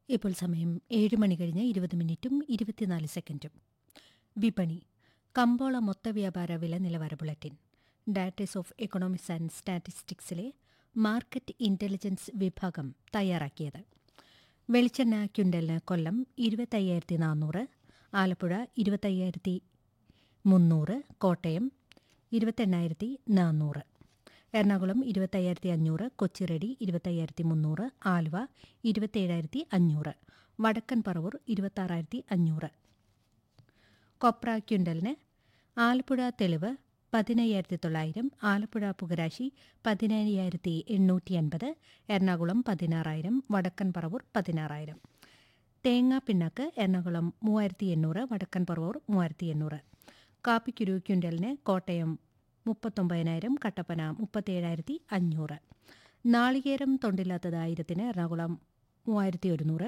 ഇപ്പോൾ സമയം ഏഴ് മണി കഴിഞ്ഞ് ഇരുപത് മിനിറ്റും ഇരുപത്തിനാല് സെക്കൻഡും വിപണി കമ്പോള മൊത്ത വ്യാപാര വില നിലവാര bulletin data's of economics and സ്റ്റാറ്റിസ്റ്റിക്സിലെ മാർക്കറ്റ് ഇന്റലിജൻസ് വിഭാഗം തയ്യാറാക്കിയത് വെളിച്ചെണ്ണ ക്വിൻ്റലിന് കൊല്ലം ഇരുപത്തയ്യായിരത്തി നാനൂറ് ആലപ്പുഴ ഇരുപത്തയ്യായിരത്തി മുന്നൂറ് കോട്ടയം ഇരുപത്തെണ്ണായിരത്തി നാനൂറ് എറണാകുളം ഇരുപത്തയ്യായിരത്തി അഞ്ഞൂറ് കൊച്ചിറെഡി ഇരുപത്തയ്യായിരത്തി മുന്നൂറ് ആലുവ ഇരുപത്തേഴായിരത്തി അഞ്ഞൂറ് വടക്കൻ പറവൂർ ഇരുപത്താറായിരത്തി അഞ്ഞൂറ് കൊപ്ര ക്വിൻ്റലിന് ആലപ്പുഴ തെളിവ് പതിനയ്യായിരത്തി തൊള്ളായിരം ആലപ്പുഴ പുകരാശി പതിനയ്യായിരത്തി എണ്ണൂറ്റി അൻപത് എറണാകുളം പതിനാറായിരം വടക്കൻ പറവൂർ പതിനാറായിരം തേങ്ങ പിണ്ണാക്ക് എറണാകുളം മൂവായിരത്തി എണ്ണൂറ് വടക്കൻ പറവൂർ മൂവായിരത്തി എണ്ണൂറ് കാപ്പിക്കുരു ക്വിൻ്റലിന് കോട്ടയം മുപ്പത്തൊമ്പതിനായിരം കട്ടപ്പന മുപ്പത്തേഴായിരത്തി അഞ്ഞൂറ് നാളികേരം തൊണ്ടില്ലാത്തത് ആയിരത്തിന് എറണാകുളം മൂവായിരത്തി ഒരുന്നൂറ്